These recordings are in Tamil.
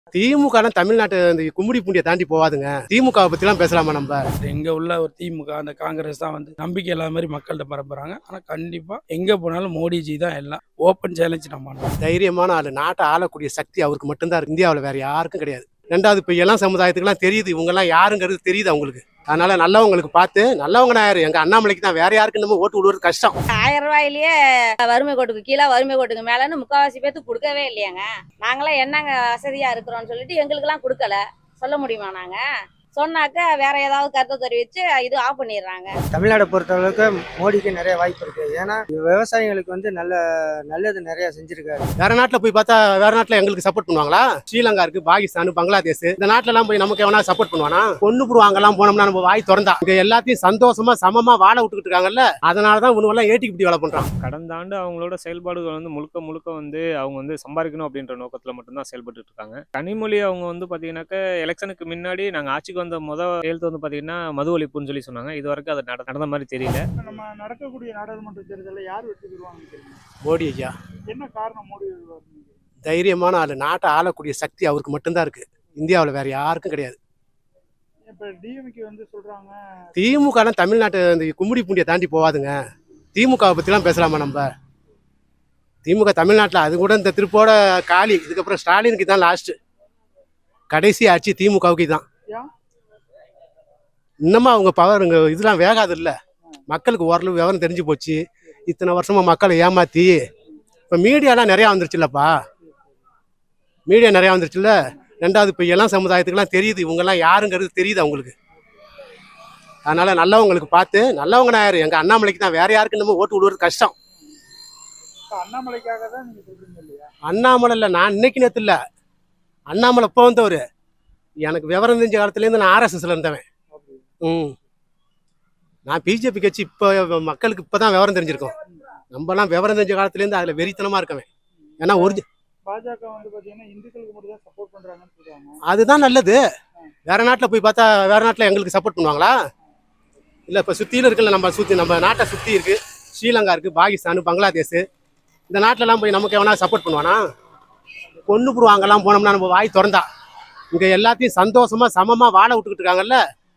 திமுக தமிழ்நாட்டு இந்த கும்மிடி பூண்டியை தாண்டி போவாதுங்க திமுக பத்திலாம் பேசலாமா நம்ம எங்க உள்ள ஒரு திமுக அந்த காங்கிரஸ் தான் வந்து நம்பிக்கை இல்லாத மாதிரி மக்கள்கிட்ட பரப்புறாங்க ஆனா கண்டிப்பா எங்க போனாலும் மோடிஜி தான் எல்லாம் ஓப்பன் சேலஞ்ச் நம்ம பண்றோம் தைரியமான ஆளு நாட்டை ஆளக்கூடிய சக்தி அவருக்கு மட்டும்தான் இருக்கு இந்தியாவில் வேற யாருக்கும் கிடையாது ரெண்டாவது இப்போ எல்லாம் சமுதாயத்துக்குலாம் தெரியுது இவங்கெல்லாம் யாருங்கிறது தெரியுது அவங்களுக்கு அதனால நல்லவங்களுக்கு பார்த்து நல்லவங்க நான் யாரு எங்க அண்ணாமலைக்கு தான் வேற யாருக்கு நம்ம ஓட்டு விடுவது கஷ்டம் ஆயிரம் ரூபாயிலேயே வறுமை கோட்டுக்கு கீழே வறுமை கோட்டுக்கு மேலன்னு முக்காவாசி பேத்துக்கு கொடுக்கவே இல்லையாங்க நாங்களாம் என்னங்க வசதியா இருக்கிறோம்னு சொல்லிட்டு எங்களுக்கெல்லாம் கொடுக்கல சொல்ல முடியுமா நாங்க சொன்னாக்க வேற ஏதாவது கருத்தை தெரிவிச்சு இது ஆஃப் பண்ணிடுறாங்க தமிழ்நாடை பொறுத்தளவுக்கு மோடிக்கு நிறைய வாய்ப்பு இருக்கு ஏன்னா விவசாயிகளுக்கு வந்து நல்ல நல்லது நிறைய செஞ்சிருக்காரு வேற நாட்டில் போய் பார்த்தா வேற நாட்டில் எங்களுக்கு சப்போர்ட் பண்ணுவாங்களா ஸ்ரீலங்கா இருக்கு பாகிஸ்தான் பங்களாதேஷ் இந்த நாட்டுல எல்லாம் போய் நமக்கு எவனா சப்போர்ட் பண்ணுவானா கொண்டு போடுவாங்கலாம் போனோம்னா நம்ம வாய் திறந்தா இங்க எல்லாத்தையும் சந்தோஷமா சமமா வாழ விட்டுக்கிட்டு இருக்காங்கல்ல அதனாலதான் இவனுவெல்லாம் ஏட்டிக்கு இப்படி வேலை பண்றான் கடந்த ஆண்டு அவங்களோட செயல்பாடுகள் வந்து முழுக்க முழுக்க வந்து அவங்க வந்து சம்பாதிக்கணும் அப்படின்ற நோக்கத்தில் மட்டும்தான் செயல்பட்டு இருக்காங்க கனிமொழி அவங்க வந்து பார்த்தீங்கன்னாக்க எலெக்ஷனுக்கு முன்னாடி நாங்கள் ஆட்சிக்கு வந்த முதல் எழுத்து வந்து பார்த்தீங்கன்னா மது ஒழிப்புன்னு சொல்லி சொன்னாங்க இது வரைக்கும் அது நட- நடந்த மாதிரி தெரியல இப்ப நம்ம நடக்கக்கூடிய நாடாளுமன்ற தேர்தலில் யார் வெற்றி பெறுவாங்கன்னு தெரியும் மோடி ஐயா என்ன காரணம் மோடி வருவாருன்னு நினைக்கிறீங்க? தைரியமான ஆளு நாட்டை ஆளக்கூடிய சக்தி அவருக்கு மட்டும்தான் இருக்கு இந்தியாவில் வேற யாருக்கும் கிடையாது இப்ப டிஎம்கே வந்து சொல்றாங்க திமுக தமிழ்நாட்டு இந்த கும்மிடி பூண்டியை தாண்டி போவாதுங்க திமுக பத்திலாம் பேசலாமா நம்ம திமுக தமிழ்நாட்டில் அது கூட இந்த திருப்போட காலி இதுக்கப்புறம் ஸ்டாலினுக்கு தான் லாஸ்ட் கடைசி ஆட்சி திமுகவுக்கு தான் ஏன்? இன்னமும் அவங்க பவர் இங்க இதெல்லாம் வேகாது இல்ல மக்களுக்கு ஓரளவு விவரம் தெரிஞ்சு போச்சு இத்தனை வருஷமா மக்களை ஏமாத்தி இப்போ மீடியாலாம் நிறையா வந்துருச்சுல்லப்பா மீடியா நிறையா வந்துருச்சுல்ல ரெண்டாவது இப்போ எல்லாம் சமுதாயத்துக்குலாம் தெரியுது இவங்கெல்லாம் யாருங்கிறது தெரியுது அவங்களுக்கு அதனால நல்லவங்களுக்கு பார்த்து நல்லவங்க நான் யாரு எங்க அண்ணாமலைக்கு தான் வேற யாருக்கு நம்ம ஓட்டு விடுவது கஷ்டம் இப்ப அண்ணாமலைக்காக தான் நீங்க சொல்றீங்க இல்லையா அண்ணாமலை இல்லை நான் இன்னைக்கு நேத்து இல்ல அண்ணாமலை இப்போ வந்தவர் எனக்கு விவரம் தெரிஞ்ச காலத்துலேருந்து நான் ஆர்எஸ்எஸ்ல இருந்தவன் அப்படி ம் நான் பிஜேபி கட்சி இப்போ மக்களுக்கு இப்போ தான் விவரம் தெரிஞ்சிருக்கோம் நம்மலாம் விவரம் தெரிஞ்ச காலத்துலேருந்து அதில் வெறித்தனமாக இருக்கவன் ஏன்னா ஒரு பாஜக வந்து பாத்தீங்கன்னா இந்துக்களுக்கு மட்டும் தான் சப்போர்ட் பண்றாங்கன்னு சொல்றாங்க அதுதான் நல்லது வேற நாட்டில் போய் பார்த்தா வேற நாட்டில் எங்களுக்கு சப்போர்ட் பண்ணுவாங்களா இல்லை இப்போ சுற்றிலும் இருக்குல்ல நம்ம சுற்றி நம்ம நாட்டை சுற்றி இருக்கு ஸ்ரீலங்கா இருக்கு பாகிஸ்தான் பங்களாதேஷ் இந்த நாட்டிலலாம் போய் நமக்கு எவனா சப்போர்ட் பண்ணுவானா கொண்டு போடுவாங்கலாம் போனோம்னா நம்ம வாய் திறந்தா இங்கே எல்லாத்தையும் சந்தோஷமா சமமா வாழ விட்டுக்கிட்டு இருக்காங்கல்ல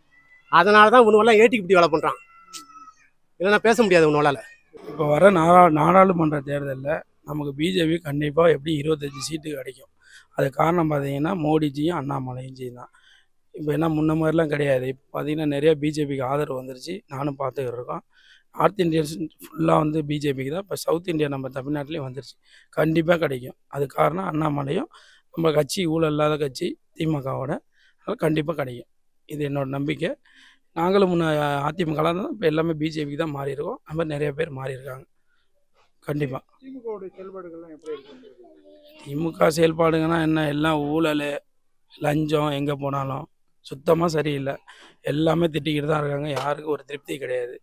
அதனால தான் இவனுவெல்லாம் ஏட்டிக்கு இப்படி வேலை பண்ணுறான் இல்லைன்னா பேச முடியாது உன்னால இப்போ வர நாடா நாடாளுமன்ற தேர்தலில் நமக்கு பிஜேபி கண்டிப்பாக எப்படி இருபத்தஞ்சி சீட்டு கிடைக்கும் அது காரணம் பார்த்தீங்கன்னா மோடிஜியும் அண்ணாமலையும் ஜி தான் இப்போ என்ன முன்ன மாதிரிலாம் கிடையாது இப்போ பார்த்தீங்கன்னா நிறைய பிஜேபிக்கு ஆதரவு வந்துருச்சு நானும் பார்த்துக்கிட்டு இருக்கோம் நார்த் இந்தியன்ஸ் ஃபுல்லாக வந்து பிஜேபிக்கு தான் இப்போ சவுத் இந்தியா நம்ம தமிழ்நாட்டிலையும் வந்துருச்சு கண்டிப்பாக கிடைக்கும் அது காரணம் அண்ணாமலையும் நம்ம கட்சி ஊழல் இல்லாத கட்சி திமுகவோட அதனால் கண்டிப்பாக கிடைக்கும் இது என்னோட நம்பிக்கை நாங்களும் முன்ன அதிமுகலாம் தான் இப்போ எல்லாமே பிஜேபிக்கு தான் மாறி இருக்கோம் அது மாதிரி நிறைய பேர் மாறி இருக்காங்க கண்டிப்பாக திமுகவுடைய செயல்பாடுகள்லாம் எப்படி இருக்கு திமுக செயல்பாடுங்கன்னா என்ன எல்லாம் ஊழல் லஞ்சம் எங்கே போனாலும் சுத்தமாக சரியில்லை எல்லாமே திட்டிக்கிட்டு தான் இருக்காங்க யாருக்கும் ஒரு திருப்தி கிடையாது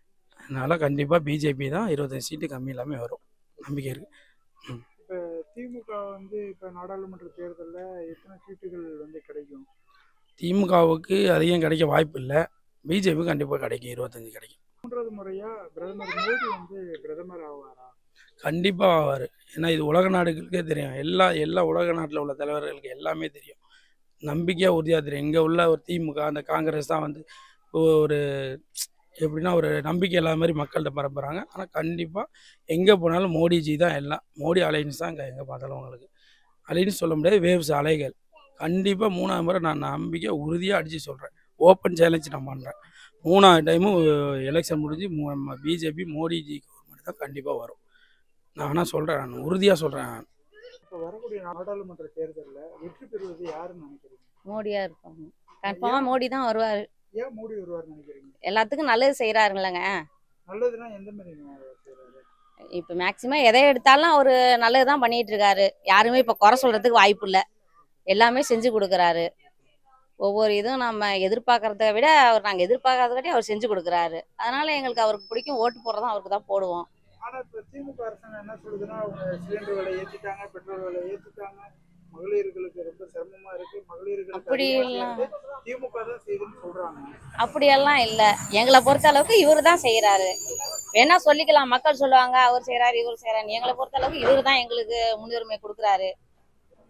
அதனால் கண்டிப்பாக பிஜேபி தான் இருபத்தஞ்சு சீட்டு கம்மி எல்லாமே வரும் நம்பிக்கை இருக்குது இப்ப திமுக வந்து இப்ப நாடாளுமன்ற தேர்தல்ல எத்தனை சீட்டுகள் வந்து கிடைக்கும் திமுகவுக்கு அதிகம் கிடைக்க வாய்ப்பு இல்லை பிஜேபி கண்டிப்பாக கிடைக்கும் இருபத்தஞ்சு கிடைக்கும் மூன்றாவது முறையா பிரதமர் மோடி வந்து பிரதமர் ஆவாரா கண்டிப்பாக ஆவார் ஏன்னா இது உலக நாடுகளுக்கே தெரியும் எல்லா எல்லா உலக நாட்டில் உள்ள தலைவர்களுக்கு எல்லாமே தெரியும் நம்பிக்கையாக உறுதியாக தெரியும் இங்கே உள்ள ஒரு திமுக அந்த காங்கிரஸ் தான் வந்து ஒரு எப்படின்னா ஒரு நம்பிக்கை இல்லாத மாதிரி மக்கள்கிட்ட பரப்புகிறாங்க ஆனால் கண்டிப்பாக எங்கே போனாலும் மோடிஜி தான் எல்லாம் மோடி அலைன்ஸ் தான் இங்கே எங்கே பார்த்தாலும் உங்களுக்கு அலைன்ஸ் சொல்ல முடியாது வேவ்ஸ் அலைகள் கண்டிப்பாக மூணாவது முறை நான் நம்பிக்கை உறுதியாக அடித்து சொல்கிறேன் ஓப்பன் சேலஞ்ச் நான் பண்ணுறேன் மூணாவது டைமும் எலெக்ஷன் முடிஞ்சு பிஜேபி மோடிஜி கவர்மெண்ட் தான் கண்டிப்பாக வரும் நான் ஆனால் சொல்கிறேன் நான் உறுதியாக சொல்கிறேன் இப்ப வரக்கூடிய நாடாளுமன்ற தேர்தல்ல வெற்றி பெறுவது யாருன்னு நினைக்கிறீங்க மோடியா இருப்பாங்க கன்ஃபார்மா மோடி தான் வருவாரு ஏன் மோடி வருவார்னு நினைக்கிறீங்க எல்லாத்துக்கும் நல்லது செய்யறாருங்களங்க நல்லதுன்னா எந்த மாதிரி செய்றாரு இப்போ மேக்சிமம் எதை எடுத்தாலும் அவர் நல்லது தான் பண்ணிட்டு இருக்காரு யாருமே இப்போ குறை சொல்றதுக்கு வாய்ப்பு இல்லை எல்லாமே செஞ்சு கொடுக்குறாரு ஒவ்வொரு இதுவும் நம்ம எதிர்பார்க்கறத விட அவர் நாங்கள் எதிர்பார்க்கறத விட அவர் செஞ்சு கொடுக்குறாரு அதனால எங்களுக்கு அவருக்கு பிடிக்கும் ஓட்டு போடுறதும் அவருக்கு தான் போடுவோம் ஆனா இப்ப திமுக அரசாங்கம் என்ன சொல்லுதுன்னா அவங்க சிலிண்டர் விலை ஏத்திட்டாங்க பெட்ரோல் விலை ஏத்திட்டாங்க மகளிர்களுக்கு ரொம்ப சிரமமா இருக்கு மகளிர்களுக்கு அப்படி அதிகமா எல்லாம். சேர்ந்து திமுக தான் செய்யுதுன்னு சொல்றாங்க அப்படியெல்லாம் இல்லை எங்களை பொறுத்த அளவுக்கு இவர் தான் செய்கிறாரு வேணா சொல்லிக்கலாம் மக்கள் சொல்லுவாங்க அவர் செய்கிறாரு இவர் செய்கிறாரு எங்களை பொறுத்த அளவுக்கு இவர் தான் எங்களுக்கு முன்னுரிமை கொடுக்குறாரு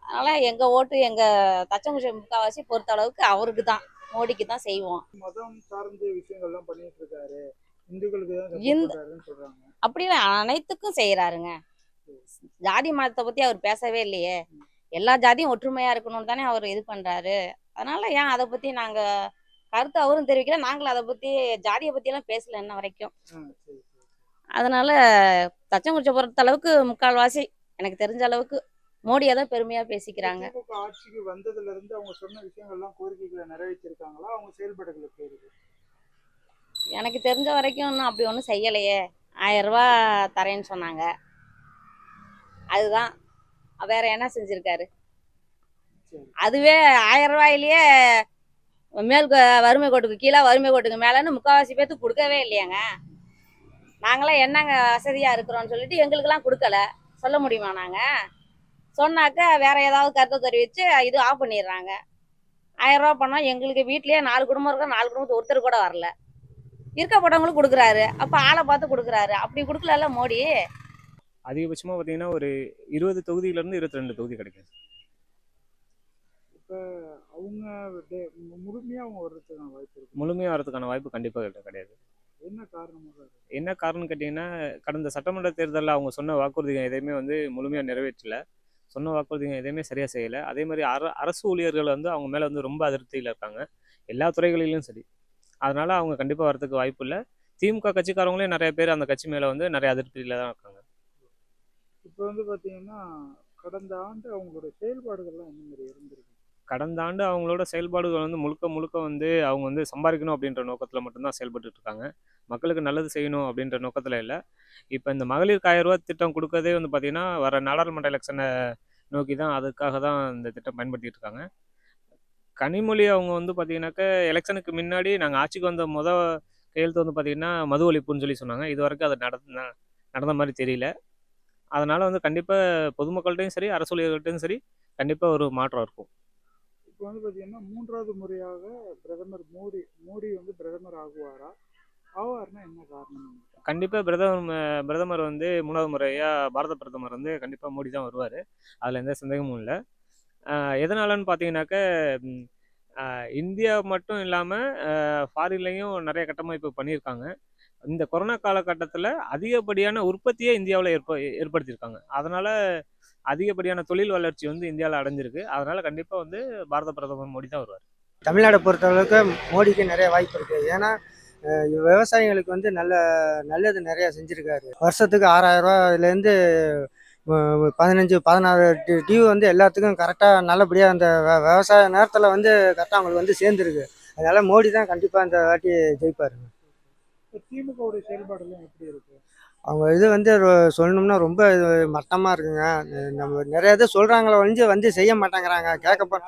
அதனால் எங்கள் ஓட்டு எங்கள் தச்சங்குச்சி முக்கால்வாசி பொறுத்த அளவுக்கு அவருக்கு தான் மோடிக்கு தான் செய்வோம் மதம் சார்ந்த விஷயங்கள்லாம் பண்ணிட்டு இருக்காரு இந்துக்களுக்கு தான் support இந்த- பண்றாருன்னு சொல்றாங்க அப்படிலாம் அனைத்துக்கும் செய்கிறாருங்க ஜாதி மதத்தை பற்றி அவர் பேசவே இல்லையே எல்லா ஜாதியும் ஒற்றுமையாக இருக்கணும்னு தானே அவர் இது பண்ணுறாரு அதனால ஏன் அதை பற்றி நாங்கள் கருத்து அவரும் தெரிவிக்கல நாங்களும் அதை பற்றி ஜாதியை பற்றியெல்லாம் பேசல இன்ன வரைக்கும் ஆ, சரி, சரி. அதனால தச்சங்குறிச்சி பொறுத்த அளவுக்கு முக்கால்வாசி எனக்கு தெரிஞ்ச அளவுக்கு மோடியை தான் பெருமையாக பேசிக்கிறாங்க திமுக ஆட்சிக்கு வந்ததுல இருந்து அவங்க சொன்ன விஷயங்கள்லாம் கோரிக்கைகளை நிறைவேற்றிருக்காங்களா அவங்க செயல்பாடுகள் எப்படி இருக்கு எனக்கு தெரிஞ்ச வரைக்கும் இன்னும் அப்படி ஒன்றும் செய்யலையே ஆயிரம் ரூபா தரேன்னு சொன்னாங்க அதுதான் வேற என்ன செஞ்சிருக்காரு சரி. அதுவே ஆயிரம் ரூபாயிலேயே மேல் க- வறுமை கோட்டுக்கு கீழே வறுமை கோட்டுக்கு மேலேன்னு முக்கால்வாசி பேத்துக்கு கொடுக்கவே இல்லையாங்க நாங்களாம் என்னங்க வசதியாக இருக்கிறோம்னு சொல்லிட்டு எங்களுக்கெல்லாம் கொடுக்கல சொல்ல முடியுமா நாங்கள் சொன்னாக்க வேற ஏதாவது கருத்தை தெரிவித்து இது ஆஃப் பண்ணிடுறாங்க ஆயிரம் ரூபா பண்ணால் எங்களுக்கு வீட்லயே நாலு குடும்பம் இருக்கோம் நாலு குடும்பத்துக்கு ஒருத்தர் கூட வரல இருக்கப்பட்டவங்களுக்கு கொடுக்குறாரு அப்போ ஆளை பார்த்து கொடுக்குறாரு அப்படி கொடுக்கலல்ல மோடி அதிகபட்சமாக பார்த்தீங்கன்னா ஒரு இருபது தொகுதியிலேருந்து இருபத்தி ரெண்டு தொகுதி கிடைக்கும் இப்ப அவங்க டே- மு- முழுமையா அவங்க வர்றதுக்கான வாய்ப்பு இருக்கு முழுமையாக வரதுக்கான வாய்ப்பு கண்டிப்பாக கிடையாது என்ன காரணமாக இருக்கு என்ன காரணம்னு கேட்டிங்கன்னா கடந்த சட்டமன்ற தேர்தலில் அவங்க சொன்ன வாக்குறுதிகள் எதையுமே வந்து முழுமையாக நிறைவேற்றல சொன்ன வாக்குறுதிகள் எதையுமே சரியாக செய்யலை அதே மாதிரி அர அரசு ஊழியர்கள் வந்து அவங்க மேலே வந்து ரொம்ப அதிருப்தியில் இருக்காங்க எல்லா துறைகளிலும் சரி அதனால் அவங்க கண்டிப்பாக வரதுக்கு வாய்ப்பு இல்லை திமுக கட்சிக்காரங்களே நிறைய பேர் அந்த கட்சி மேலே வந்து நிறைய அதிருப்தியில் தான் இருக்காங்க இப்போ வந்து பாத்தீங்கன்னா கடந்த ஆண்டு அவங்களோட செயல்பாடுகள்லாம் என்ன மாதிரி இருந்திருக்கு கடந்த ஆண்டு அவங்களோட செயல்பாடுகள் வந்து முழுக்க முழுக்க வந்து அவங்க வந்து சம்பாதிக்கணும் அப்படின்ற நோக்கத்தில் மட்டும்தான் செயல்பட்டுட்டு இருக்காங்க மக்களுக்கு நல்லது செய்யணும் அப்படின்ற நோக்கத்தில் இல்லை இப்போ இந்த மகளிர் ஆயிரம் ரூபா திட்டம் கொடுக்கறதே வந்து பார்த்திங்கன்னா வர நாடாளுமன்ற எலெக்ஷனை நோக்கி தான் அதுக்காக தான் இந்த திட்டம் பயன்படுத்திட்டு இருக்காங்க கனிமொழி அவங்க வந்து பார்த்தீங்கன்னாக்க எலெக்ஷனுக்கு முன்னாடி நாங்கள் ஆட்சிக்கு வந்த முத கையெழுத்து வந்து பார்த்திங்கன்னா மது ஒழிப்புன்னு சொல்லி சொன்னாங்க இது வரைக்கும் அது நடந்த நடந்த மாதிரி தெரியல அதனால் வந்து கண்டிப்பாக பொதுமக்கள்கிட்டையும் சரி அரசு ஊழியர்கள்ட்டையும் சரி கண்டிப்பாக ஒரு மாற்றம் இருக்கும் இப்போ வந்து பாத்தீங்கன்னா மூன்றாவது முறையாக பிரதமர் மோடி மோடி வந்து பிரதமர் ஆகுவாரா ஆவார்னா என்ன காரணம் கண்டிப்பாக பிரதமர் பிரதமர் வந்து மூணாவது முறையாக பாரத பிரதமர் வந்து கண்டிப்பாக மோடி தான் வருவார் அதில் எந்த சந்தேகமும் இல்லை எதனாலன்னு பார்த்தீங்கன்னாக்க ம், ஆஹ், இந்தியா மட்டும் இல்லாமல் ஃபாரின்லேயும் நிறைய கட்டமைப்பு பண்ணியிருக்காங்க இந்த கொரோனா காலகட்டத்தில் அதிகப்படியான உற்பத்தியை இந்தியாவில் ஏற்ப ஏற்படுத்தியிருக்காங்க அதனால் அதிகப்படியான தொழில் வளர்ச்சி வந்து இந்தியாவில் அடைஞ்சிருக்கு அதனால் கண்டிப்பாக வந்து பாரத பிரதமர் மோடி தான் வருவார் தமிழ்நாடை பொறுத்தளவுக்கு மோடிக்கு நிறைய வாய்ப்பு இருக்குது ஏன்னா அஹ், விவசாயிகளுக்கு வந்து நல்ல நல்லது நிறைய செஞ்சுருக்காரு வருஷத்துக்கு ஆறாயிரம் ரூபாயிலேருந்து பதினஞ்சு பதினாறு டி- டியூ வந்து எல்லாத்துக்கும் கரெக்டாக நல்லபடியாக அந்த வ- விவசாய நேரத்தில் வந்து கரெக்டாக அவங்களுக்கு வந்து சேர்ந்துருக்கு அதனால மோடி தான் கண்டிப்பாக இந்த வாட்டி ஜெயிப்பார் இப்போ திமுகவுடைய செயல்பாடுலாம் எப்படி இருக்கு அவங்க இது வந்து ரொ- சொல்லணும்னா ரொம்ப இது மட்டமாக இருக்குங்க அஹ் நம்ம நிறைய இது சொல்கிறாங்களே ஒழிஞ்சு வந்து செய்ய மாட்டேங்கிறாங்க கேட்க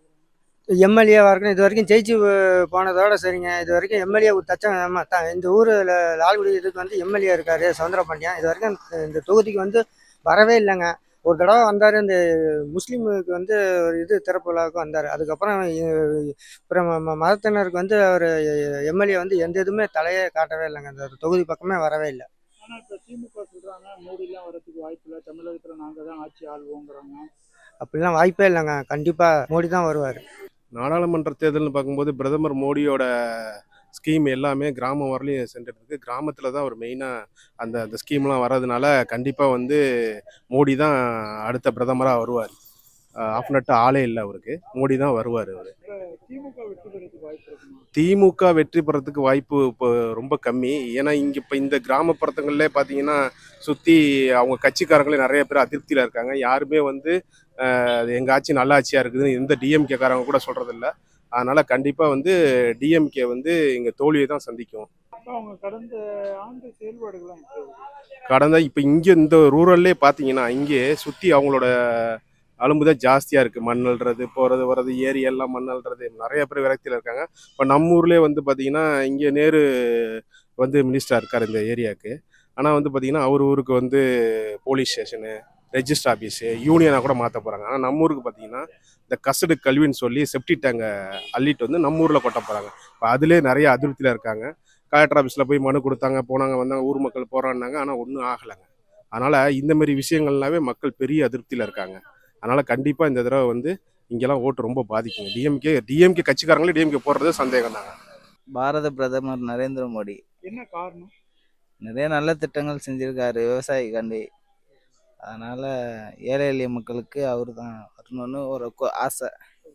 எம்எல்ஏவாக இருக்கணும் இது வரைக்கும் ஜெயிச்சு அஹ், போனதோட சரிங்க இது வரைக்கும் எம்எல்ஏ தச்சம் ஆமா, த- இந்த ஊர் லால்குடி இதுக்கு வந்து எம்எல்ஏ இருக்காரு சவுந்தர பாண்டியன் இது வரைக்கும் இந்த- இந்த தொகுதிக்கு வந்து வரவே இல்லைங்க ஒரு தடவை வந்தார் இந்த முஸ்லீமுக்கு வந்து ஒரு இது திறப்பு விழாவுக்கு வந்தார் அதுக்கப்புறம் இ- அப்புறம் ம- ம- மதத்தினருக்கு வந்து அவர் எம்எல்ஏ வந்து எந்த இதுவுமே தலையே காட்டவே இல்லைங்க அந்த தொகுதி பக்கமே வரவே இல்லை ஆனா இப்போ திமுக சொல்றாங்க மோடிலாம் வரதுக்கு வாய்ப்பு இல்லை தமிழகத்துல நாங்க தான் ஆட்சி ஆள்வோங்கிறாங்க அப்படிலாம் வாய்ப்பே இல்லைங்க கண்டிப்பாக மோடி தான் வருவார் நாடாளுமன்ற தேர்தல்னு பார்க்கும்போது பிரதமர் மோடியோட ஸ்கீம் எல்லாமே கிராமம் வரலையும் சென்றுட்டு இருக்கு கிராமத்தில் தான் ஒரு மெயினாக அந்த அந்த ஸ்கீம்லாம் வர்றதுனால கண்டிப்பாக வந்து மோடி தான் அடுத்த பிரதமராக வருவார் ஆஃப் நட்டு ஆளே இல்லை அவருக்கு மோடி தான் வருவார் அவர் இப்போ திமுக வெற்றி பெறதுக்கு வாய்ப்பு இருக்குமா திமுக வெற்றி பெறத்துக்கு வாய்ப்பு இப்போ ரொம்ப கம்மி ஏன்னா இங்கே இப்போ இந்த கிராமப்புறத்துங்கள்லே பார்த்தீங்கன்னா சுற்றி அவங்க கட்சிக்காரங்களே நிறைய பேர் அதிருப்தியில் இருக்காங்க யாருமே வந்து எங்கள் ஆட்சி நல்ல ஆட்சியாக இருக்குதுன்னு எந்த டிஎம்கேக்காரங்க கூட சொல்கிறதில்ல அதனால் கண்டிப்பாக வந்து டிஎம்கே வந்து இங்கே தோல்வியை தான் சந்திக்கும் இப்போ அவங்க கடந்த ஆண்டு செயல்பாடுகள்லாம் எப்படி இருக்கு கடந்த இப்போ இங்கே இந்த ரூரல்லே பார்த்தீங்கன்னா இங்கே சுற்றி அவங்களோட அலும்பு தான் ஜாஸ்தியாக இருக்குது மண் அள்ளுறது போகிறது வர்றது ஏரி எல்லாம் மண் அள்ளுறது நிறைய பேர் விரக்தியில் இருக்காங்க இப்போ நம்ம ஊர்லேயே வந்து பார்த்தீங்கன்னா இங்கே நேரு வந்து மினிஸ்டராக இருக்கார் இந்த ஏரியாவுக்கு ஆனால் வந்து பார்த்தீங்கன்னா அவர் ஊருக்கு வந்து போலீஸ் ஸ்டேஷனு ரெஜிஸ்டர் ஆஃபீஸு யூனியனாக கூட மாற்ற போகிறாங்க ஆனால் நம்ம ஊருக்கு பார்த்தீங்கன்னா இந்த கசடு கல்வின்னு சொல்லி செப்டி டேங்கை அள்ளிட்டு வந்து நம்ம ஊரில் கொட்ட போகிறாங்க இப்போ அதுலேயே நிறைய அதிருப்தியில் இருக்காங்க கலெக்டர் ஆஃபீஸில் போய் மனு கொடுத்தாங்க போனாங்க வந்தாங்க ஊர் மக்கள் போராடினாங்க ஆனால் ஒன்றும் ஆகலைங்க அதனால் இந்த மாதிரி விஷயங்கள்னாவே மக்கள் பெரிய அதிருப்தியில் இருக்காங்க அதனால் கண்டிப்பாக இந்த தடவை வந்து இங்கெல்லாம் ஓட்டு ரொம்ப பாதிக்குங்க டிஎம்கே டிஎம்கே கட்சிக்காரங்களே டிஎம்கே போடுறது சந்தேகம் தாங்க பாரத பிரதமர் நரேந்திர மோடி என்ன காரணம் நிறைய நல்ல திட்டங்கள் செஞ்சிருக்காரு விவசாயிக்காண்டி அதனால ஏழை எளிய மக்களுக்கு அவர் தான் வரணும்னு ஒரு கொ- ஆசை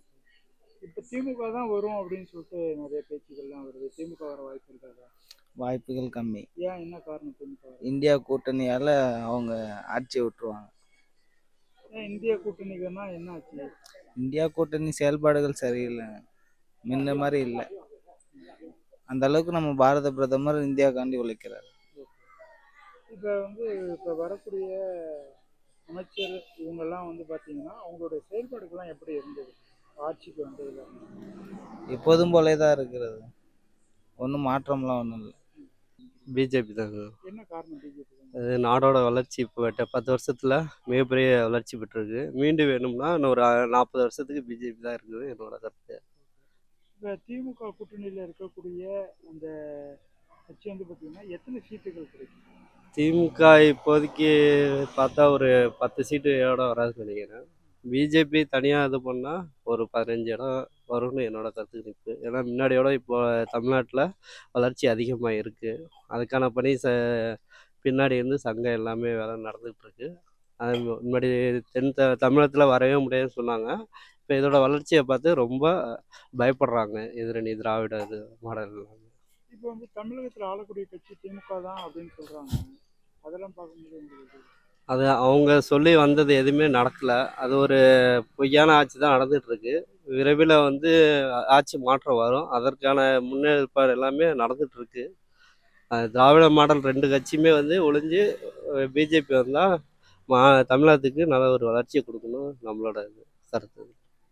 இப்ப திமுக தான் வரும் அப்படின்னு சொல்லிட்டு நிறைய பேச்சுக்கள்லாம் வருது திமுக வர வாய்ப்பு இருக்காதா வாய்ப்புகள் கம்மி ஏன் என்ன காரணம் திமுக வர? இந்தியா கூட்டணியால அவங்க ஆட்சியை விட்டுருவாங்க ஏன் இந்திய கூட்டணிக்குன்னா என்ன ஆச்சு இந்தியா கூட்டணி செயல்பாடுகள் சரியில்லை முன்ன மாதிரி இல்லை அந்த அளவுக்கு நம்ம பாரத பிரதமர் இந்தியாக்காண்டி உழைக்கிறார் இப்ப வந்து இப்ப வரக்கூடிய அமைச்சர் இவங்கெல்லாம் வந்து பாத்தீங்கன்னா அவங்களுடைய செயல்பாடுகள்லாம் எப்படி இருந்தது ஆட்சிக்கு வந்ததுல எப்போதும் போலே தான் இருக்கிறது ஒன்றும் மாற்றம்லாம் ஒன்றும் இல்லை பிஜேபி தாங்க என்ன காரணம் பிஜேபி அது நாடோட வளர்ச்சி இப்போ எட்ட- பத்து வருஷத்தில் மிகப்பெரிய வளர்ச்சி பெற்றிருக்கு மீண்டும் வேணும்னா இன்னும் ஒரு நாற்பது வருஷத்துக்கு பிஜேபி தான் இருக்குது என்னோட கருத்து இப்ப திமுக கூட்டணியில இருக்கக்கூடிய அந்த கட்சி வந்து பாத்தீங்கன்னா எத்தனை சீட்டுகள் கிடைக்கும் திமுக இப்போதைக்கு பார்த்தா ஒரு பத்து சீட்டு இடம் வராதுன்னு நினைக்கிறேன் பிஜேபி தனியாக இது பண்ணால் ஒரு பதினஞ்சு இடம் வரும்னு என்னோட கருத்து நிற்கு ஏன்னா முன்னாடியோட இப்போ தமிழ்நாட்டில் வளர்ச்சி அதிகமாக இருக்குது அதுக்கான பணி ச பின்னாடி இருந்து சங்கம் எல்லாமே வேலை நடந்துகிட்டு இருக்கு அது மு- முன்னாடி தென் த தமிழகத்தில் வரவே முடியாதுன்னு சொன்னாங்க இப்போ இதோட வளர்ச்சியை பார்த்து ரொம்ப பயப்படுறாங்க எதிரணி திராவிட இது மாடல் எல்லாமே இப்போ வந்து தமிழகத்துல ஆளக்கூடிய கட்சி திமுக தான் அப்படின்னு சொல்றாங்க அதெல்லாம் பார்க்கும்போது உங்களுக்கு அது அவங்க சொல்லி வந்தது எதுவுமே நடக்கலை அது ஒரு பொய்யான ஆட்சி தான் நடந்துட்டு இருக்கு விரைவில் வந்து ஆ- ஆட்சி மாற்றம் வரும் அதற்கான முன்னேற்பாடு எல்லாமே நடந்துட்டு இருக்கு அது திராவிட மாடல் ரெண்டு கட்சியுமே வந்து ஒளிஞ்சு பிஜேபி வந்தால் மா தமிழகத்துக்கு நல்ல ஒரு வளர்ச்சியை கொடுக்கணும் நம்மளோட இது கருத்து